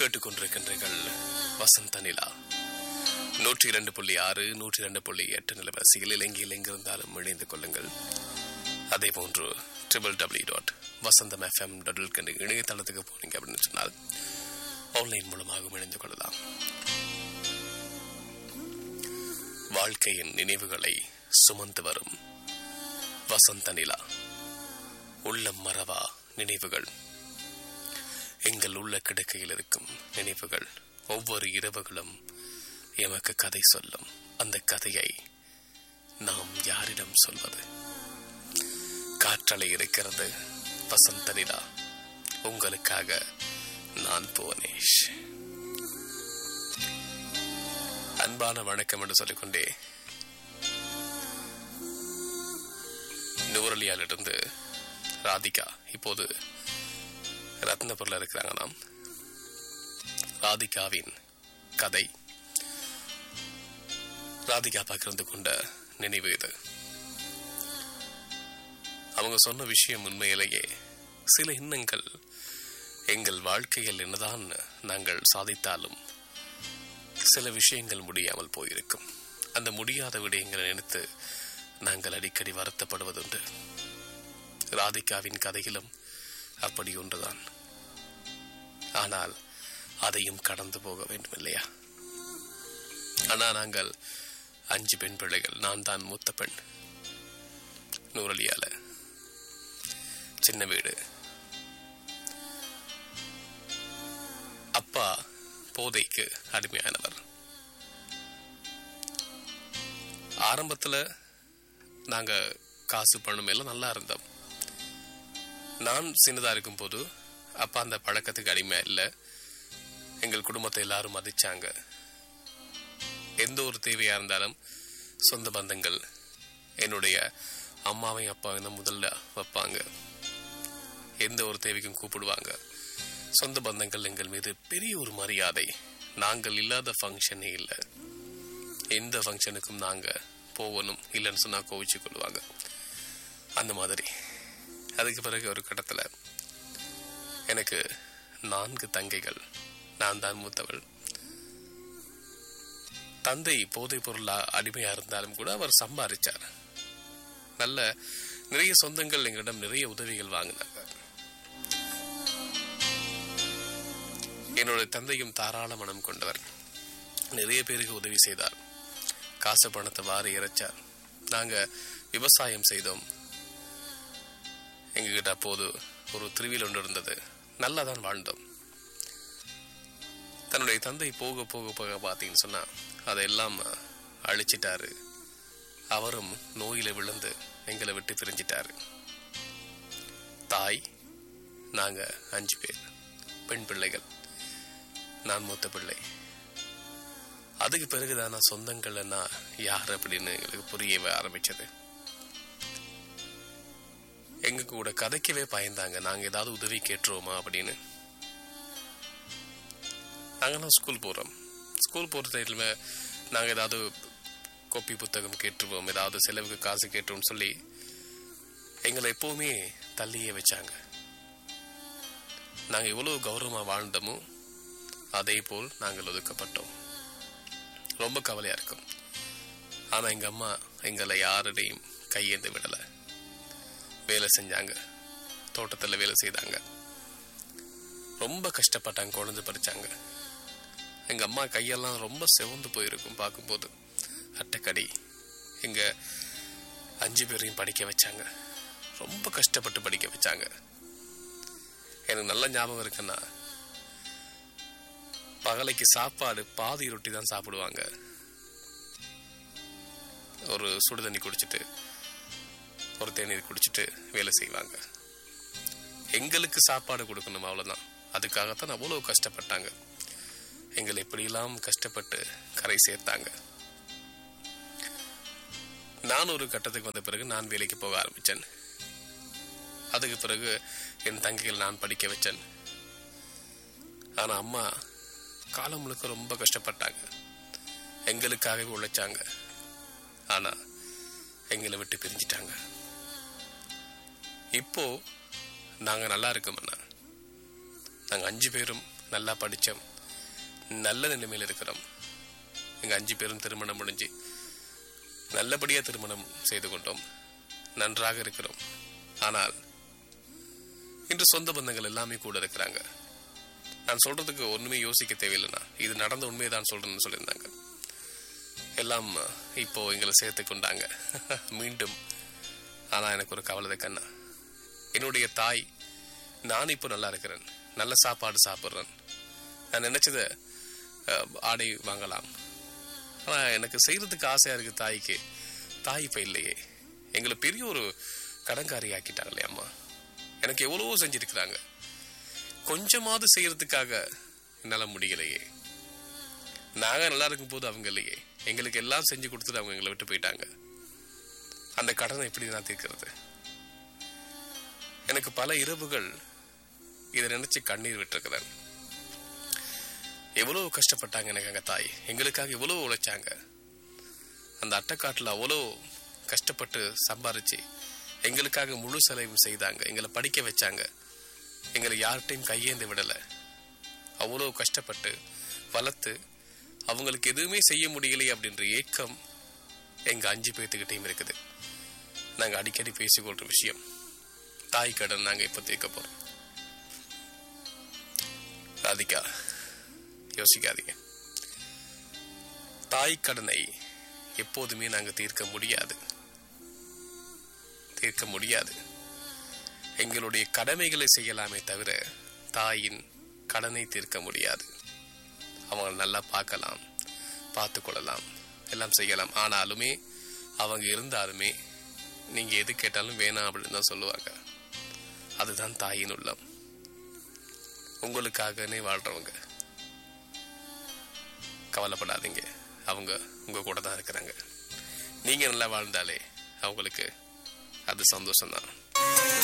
கேட்டுக்கொண்டிருக்கின்றீர்கள் வசந்த நிலா நூற்றி இரண்டு புள்ளி ஆறு நூற்றி இரண்டு புள்ளி எட்டு நிலவரிசையில் இலங்கையில் எங்கிருந்தாலும் இணைந்து கொள்ளுங்கள் அதே போன்று triple W dot Vasantham FM dot என்ற இணையதளத்துக்கு போனீங்க அப்படின்னு சொன்னால் ஆன்லைன் மூலமாகவும் இணைந்து கொள்ளலாம் வாழ்க்கையின் நினைவுகளை சுமந்து வரும் வசந்த நிலா உள்ளம் மறவா நினைவுகள் எங்கள் உள்ள கிடக்கையில் இருக்கும் நினைவுகள் ஒவ்வொரு இரவுகளும் எமக்கு கதை சொல்லும் அந்த கதையை நாம் யாரிடம் சொல்வது காற்றலை இருக்கிறது வசந்த நிலா உங்களுக்காக நான் புவனேஷ் அன்பான வணக்கம் என்று சொல்லிக்கொண்டே நூரலியாலிருந்து ராதிகா இப்போது ரத்னபுரில் இருக்கிறாங்க நாம் ராதிகாவின் கதை ராதிகா பகிர்ந்து கொண்ட நினைவு இது அவங்க சொன்ன விஷயம் உண்மையிலேயே சில எண்ணங்கள் எங்கள் வாழ்க்கையில் என்னதான் நாங்கள் சாதித்தாலும் சில விஷயங்கள் முடியாமல் போயிருக்கும் அந்த முடியாத விடயங்களை நினைத்து நாங்கள் அடிக்கடி வருத்தப்படுவதுண்டு ராதிகாவின் கதையிலும் அப்படி ஒன்றுதான் ஆனால் அதையும் கடந்து போக வேண்டும் இல்லையா ஆனா நாங்கள் அஞ்சு பெண் பிள்ளைகள் நான் தான் மூத்த பெண் நூறலியால சின்ன வீடு அப்பா போதைக்கு அடிமையானவர் ஆரம்பத்துல நாங்க காசு பணம் எல்லாம் நல்லா இருந்தோம் நான் சின்னதா இருக்கும் போது அப்பா அந்த பழக்கத்துக்கு அடிமை இல்லை எங்கள் குடும்பத்தை எல்லாரும் மதிச்சாங்க எந்த ஒரு தேவையா இருந்தாலும் சொந்த பந்தங்கள் என்னுடைய அம்மாவையும் அப்பாவையும் தான் முதல்ல வைப்பாங்க எந்த ஒரு தேவைக்கும் கூப்பிடுவாங்க சொந்த பந்தங்கள் எங்கள் மீது பெரிய ஒரு மரியாதை நாங்கள் இல்லாத ஃபங்க்ஷனே இல்லை எந்த ஃபங்க்ஷனுக்கும் நாங்க போகணும் இல்லைன்னு சொன்னா கோவிச்சு கொள்வாங்க அந்த மாதிரி அதுக்கு பிறகு ஒரு கட்டத்துல எனக்கு நான்கு தங்கைகள் நான் தான் மூத்தவள் தந்தை போதைப் பொருளா அடிமையா இருந்தாலும் கூட அவர் சம்பாதிச்சார் நல்ல நிறைய சொந்தங்கள் எங்களிடம் நிறைய உதவிகள் வாங்கினாங்க என்னுடைய தந்தையும் தாராள மனம் கொண்டவர் நிறைய பேருக்கு உதவி செய்தார் காசு பணத்தை வாரி இறைச்சார் நாங்க விவசாயம் செய்தோம் எங்ககிட்ட அப்போது ஒரு திருவியில் ஒன்று இருந்தது நல்லா தான் வாழ்ந்தோம் தன்னுடைய தந்தை போக போக போக பார்த்தீங்கன்னு சொன்னா அதையெல்லாம் அழிச்சிட்டாரு அவரும் நோயில விழுந்து எங்களை விட்டு பிரிஞ்சிட்டாரு தாய் நாங்க அஞ்சு பேர் பெண் பிள்ளைகள் நான் மூத்த பிள்ளை அதுக்கு பிறகுதானா சொந்தங்கள்னா யார் அப்படின்னு எங்களுக்கு புரியவே ஆரம்பிச்சது எங்க கூட கதைக்கவே பயந்தாங்க நாங்க ஏதாவது உதவி கேட்டுருவோமா அப்படின்னு நாங்கெல்லாம் ஸ்கூல் போறோம் ஸ்கூல் போற டைம்ல நாங்க ஏதாவது கோப்பி புத்தகம் கேட்டுருவோம் ஏதாவது செலவுக்கு காசு கேட்டுருவோம் சொல்லி எங்களை எப்பவுமே தள்ளியே வச்சாங்க நாங்க எவ்வளவு கௌரவமா வாழ்ந்தோமோ அதே போல் நாங்கள் ஒதுக்கப்பட்டோம் ரொம்ப கவலையா இருக்கும் ஆனா எங்க அம்மா எங்களை யாருடையும் கையேந்து விடல வேலை செஞ்சாங்க தோட்டத்துல வேலை செய்தாங்க ரொம்ப கஷ்டப்பட்டாங்க குழந்தை பறிச்சாங்க எங்க அம்மா கையெல்லாம் ரொம்ப செவந்து போயிருக்கும் பார்க்கும்போது அட்டைக்கடி எங்க அஞ்சு பேரையும் படிக்க வச்சாங்க ரொம்ப கஷ்டப்பட்டு படிக்க வச்சாங்க எனக்கு நல்ல ஞாபகம் இருக்குன்னா பகலைக்கு சாப்பாடு பாதி ரொட்டி தான் சாப்பிடுவாங்க ஒரு சுடு தண்ணி குடிச்சிட்டு ஒரு தேநீர் குடிச்சிட்டு வேலை செய்வாங்க எங்களுக்கு சாப்பாடு கொடுக்கணும் அவ்வளவுதான் அதுக்காகத்தான் அவ்வளவு கஷ்டப்பட்டாங்க எங்களை எப்படியெல்லாம் கஷ்டப்பட்டு கரை சேர்த்தாங்க நான் ஒரு கட்டத்துக்கு வந்த பிறகு நான் வேலைக்கு போக ஆரம்பிச்சேன் அதுக்கு பிறகு என் தங்கைகள் நான் படிக்க வச்சேன் ஆனா அம்மா காலம் முழுக்க ரொம்ப கஷ்டப்பட்டாங்க எங்களுக்காகவே உழைச்சாங்க ஆனா எங்களை விட்டு பிரிஞ்சிட்டாங்க இப்போ நாங்க நல்லா இருக்கோம்னா நாங்க அஞ்சு பேரும் நல்லா படிச்சோம் நல்ல நிலைமையில் இருக்கிறோம் எங்க அஞ்சு பேரும் திருமணம் முடிஞ்சு நல்லபடியா திருமணம் செய்து கொண்டோம் நன்றாக இருக்கிறோம் ஆனால் இன்று சொந்த பந்தங்கள் எல்லாமே கூட இருக்கிறாங்க நான் சொல்றதுக்கு ஒண்ணுமே யோசிக்க தேவையில்லைண்ணா இது நடந்த உண்மையை தான் சொல்றேன்னு சொல்லியிருந்தாங்க எல்லாம் இப்போ எங்களை சேர்த்து கொண்டாங்க மீண்டும் ஆனா எனக்கு ஒரு கவலை கண்ணா என்னுடைய தாய் நான் இப்போ நல்லா இருக்கிறேன் நல்ல சாப்பாடு சாப்பிட்றேன் நான் நினைச்சத அஹ், ஆடை வாங்கலாம் ஆனா எனக்கு செய்யறதுக்கு ஆசையா இருக்கு தாய்க்கு தாய் இப்ப இல்லையே எங்களை பெரிய ஒரு கடன்காரி ஆக்கிட்டாங்களே அம்மா எனக்கு எவ்வளவோ செஞ்சிருக்கிறாங்க கொஞ்சமாவது செய்யறதுக்காக என்னால முடியலையே நாங்க நல்லா இருக்கும் போது அவங்க இல்லையே எங்களுக்கு எல்லாம் செஞ்சு கொடுத்துட்டு அவங்க எங்களை விட்டு போயிட்டாங்க அந்த கடனை எப்படி நான் தீர்க்கிறது எனக்கு பல இரவுகள் இதை நினைச்சு கண்ணீர் விட்டிருக்கிறேன் எவ்வளவு கஷ்டப்பட்டாங்க எனக்கு எங்க தாய் எங்களுக்காக எவ்வளவு உழைச்சாங்க அந்த அட்டைக்காட்டுல அவ்வளோ கஷ்டப்பட்டு சம்பாரிச்சு எங்களுக்காக முழு செலவும் செய்தாங்க எங்களை படிக்க வச்சாங்க எங்களை யார்கிட்டையும் கையேந்து விடல அவ்வளோ கஷ்டப்பட்டு வளர்த்து அவங்களுக்கு எதுவுமே செய்ய முடியலையே அப்படின்ற ஏக்கம் எங்க அஞ்சு பேர்த்துக்கிட்டையும் இருக்குது நாங்க அடிக்கடி பேசிக்கொள்ற விஷயம் தாய் கடன் நாங்க இப்ப தீர்க்க போறோம் ராதிகா யோசிக்காதீங்க தாய் கடனை எப்போதுமே நாங்க தீர்க்க முடியாது தீர்க்க முடியாது எங்களுடைய கடமைகளை செய்யலாமே தவிர தாயின் கடனை தீர்க்க முடியாது அவங்க நல்லா பார்க்கலாம் பார்த்து கொள்ளலாம் எல்லாம் செய்யலாம் ஆனாலுமே அவங்க இருந்தாலுமே நீங்க எது கேட்டாலும் வேணாம் அப்படின்னு தான் சொல்லுவாங்க அதுதான் தாயின் உள்ளம் உங்களுக்காகனே வாழ்றவங்க கவலைப்படாதீங்க அவங்க உங்க கூட தான் இருக்கிறாங்க நீங்க நல்லா வாழ்ந்தாலே அவங்களுக்கு அது சந்தோஷம் தான்